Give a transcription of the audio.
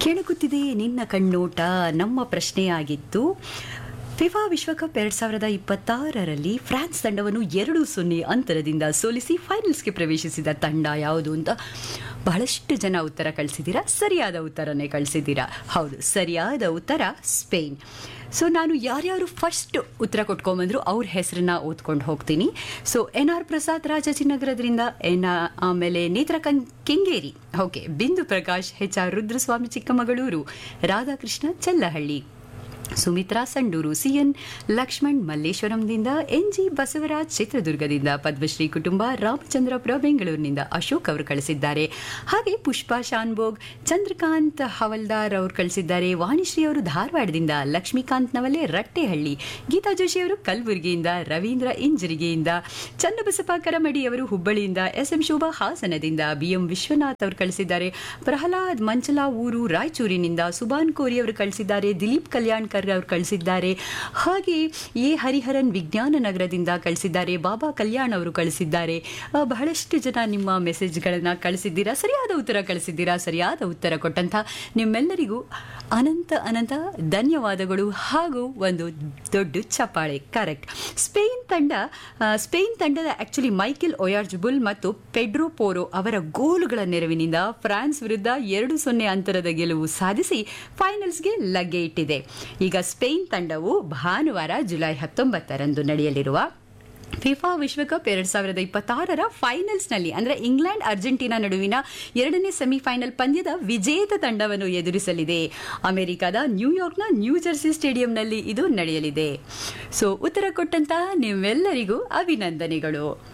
ಕೆಣಕುತ್ತಿದೆ ನಿನ್ನ ಕಣ್ಣೋಟ ನಮ್ಮ ಪ್ರಶ್ನೆಯಾಗಿತ್ತು ಫಿಫಾ ವಿಶ್ವಕಪ್ ಎರಡ್ ಸಾವಿರದ ಇಪ್ಪತ್ತಾರರಲ್ಲಿ ಫ್ರಾನ್ಸ್ ತಂಡವನ್ನು ಎರಡು ಸೊನ್ನೆ ಅಂತರದಿಂದ ಸೋಲಿಸಿ ಫೈನಲ್ಸ್ಗೆ ಪ್ರವೇಶಿಸಿದ ತಂಡ ಯಾವುದು ಅಂತ ಬಹಳಷ್ಟು ಜನ ಉತ್ತರ ಕಳಿಸಿದ್ದೀರಾ ಸರಿಯಾದ ಉತ್ತರನೇ ಕಳಿಸಿದ್ದೀರಾ ಹೌದು ಸರಿಯಾದ ಉತ್ತರ ಸ್ಪೇನ್ ಸೊ ನಾನು ಯಾರ್ಯಾರು ಫಸ್ಟ್ ಉತ್ತರ ಕೊಟ್ಕೊಂಬಂದ್ರು ಅವ್ರ ಹೆಸರನ್ನ ಓದ್ಕೊಂಡು ಹೋಗ್ತೀನಿ ಸೊ ಎನ್ ಆರ್ ಪ್ರಸಾದ್ ರಾಜಾಜಿನಗರದಿಂದ ಎನ್ ಆಮೇಲೆ ನೇತ್ರ ಕಂ Kengeri okay Bindu Prakash H R Rudraswamy Chikkamagaluru Radhakrishna Chellahalli Sumitra Sandur CN Lakshman ಮಲ್ಲೇಶ್ವರಂದಿಂದ ಎನ್ ಜಿ ಬಸವರಾಜ್ ಚಿತ್ರದುರ್ಗದಿಂದ ಪದ್ಮಶ್ರೀ ಕುಟುಂಬ ರಾಮಚಂದ್ರಪುರ ಬೆಂಗಳೂರಿನಿಂದ ಅಶೋಕ್ ಅವರು ಕಳಿಸಿದ್ದಾರೆ ಹಾಗೆ ಪುಷ್ಪಾ ಶಾನ್ಭೋಗ್ ಚಂದ್ರಕಾಂತ್ ಹವಲ್ದಾರ್ ಅವರು ಕಳಿಸಿದ್ದಾರೆ ವಾಣಿಶ್ರೀ ಅವರು ಧಾರವಾಡದಿಂದ ಲಕ್ಷ್ಮೀಕಾಂತ್ ನವಲೆ ರಟ್ಟೆಹಳ್ಳಿ ಗೀತಾ ಜೋಶಿ ಅವರು ಕಲಬುರಗಿಯಿಂದ ರವೀಂದ್ರ ಇಂಜರಿಗೆಯಿಂದ ಚನ್ನಬಸಪ್ಪ ಕರಮಡಿ ಅವರು ಹುಬ್ಬಳ್ಳಿಯಿಂದ ಎಸ್ ಎಂ ಶೋಭಾ ಹಾಸನದಿಂದ ಬಿಎಂ ವಿಶ್ವನಾಥ್ ಅವರು ಕಳಿಸಿದ್ದಾರೆ ಪ್ರಹ್ಲಾದ್ ಮಂಚಲಾ ಊರು ರಾಯಚೂರಿನಿಂದ ಸುಬಾನ್ ಕೋರಿ ಅವರು ಕಳಿಸಿದ್ದಾರೆ ದಿಲೀಪ್ ಕಲ್ಯಾಣ್ಕರ್ ಅವರು ಕಳಿಸಿದ್ದಾರೆ ಹಾಗೆ ಎ ಹರಿಹರನ್ ವಿಜ್ಞಾನ ನಗರದಿಂದ ಕಳಿಸಿದ್ದಾರೆ ಬಾಬಾ ಕಲ್ಯಾಣ್ ಅವರು ಕಳಿಸಿದ್ದಾರೆ ಆ, ಬಹಳಷ್ಟು ಜನ ನಿಮ್ಮ ಮೆಸೇಜ್ಗಳನ್ನು ಕಳಿಸಿದ್ದೀರಾ ಸರಿಯಾದ ಉತ್ತರ ಕಳಿಸಿದ್ದೀರಾ ಸರಿಯಾದ ಉತ್ತರ ಕೊಟ್ಟಂಥ ನಿಮ್ಮೆಲ್ಲರಿಗೂ ಅನಂತ ಅನಂತ ಧನ್ಯವಾದಗಳು ಹಾಗೂ ಒಂದು ದೊಡ್ಡ ಚಪ್ಪಾಳೆ ಕರೆಕ್ಟ್ ಸ್ಪೇನ್ ತಂಡ ಆ, ಸ್ಪೇನ್ ತಂಡದ ಆಕ್ಚುಲಿ ಮೈಕೆಲ್ ಒಯಾರ್ಜ್ಬುಲ್ ಮತ್ತು ಪೆಡ್ರೋ ಪೋರೋ ಅವರ ಗೋಲುಗಳ ನೆರವಿನಿಂದ ಫ್ರಾನ್ಸ್ ವಿರುದ್ಧ ಎರಡು ಸೊನ್ನೆ ಅಂತರದ ಗೆಲುವು ಸಾಧಿಸಿ ಫೈನಲ್ಸ್ಗೆ ಲಗ್ಗೆ ಇಟ್ಟಿದೆ ಈಗ ಸ್ಪೇನ್ ತಂಡವು ಭಾನುವಾರ ಜುಲೈ ಹತ್ತೊಂಬತ್ತರಂದು ನಡೆಯಲಿರುವ ಫಿಫಾ ವಿಶ್ವಕಪ್ ಎರಡ್ ಸಾವಿರದ ಇಪ್ಪತ್ತಾರರ ಫೈನಲ್ಸ್ನಲ್ಲಿ ಅಂದ್ರೆ ಇಂಗ್ಲೆಂಡ್ ಅರ್ಜೆಂಟೀನಾ ನಡುವಿನ ಎರಡನೇ ಸೆಮಿಫೈನಲ್ ಪಂದ್ಯದ ವಿಜೇತ ತಂಡವನ್ನು ಎದುರಿಸಲಿದೆ ಅಮೆರಿಕದ ನ್ಯೂಯಾರ್ಕ್ನ ನ್ಯೂ ಜೆರ್ಸಿ ಸ್ಟೇಡಿಯಂನಲ್ಲಿ ಇದು ನಡೆಯಲಿದೆ ಸೊ ಉತ್ತರ ಕೊಟ್ಟಂತಹ ನಿಮ್ಮೆಲ್ಲರಿಗೂ ಅಭಿನಂದನೆಗಳು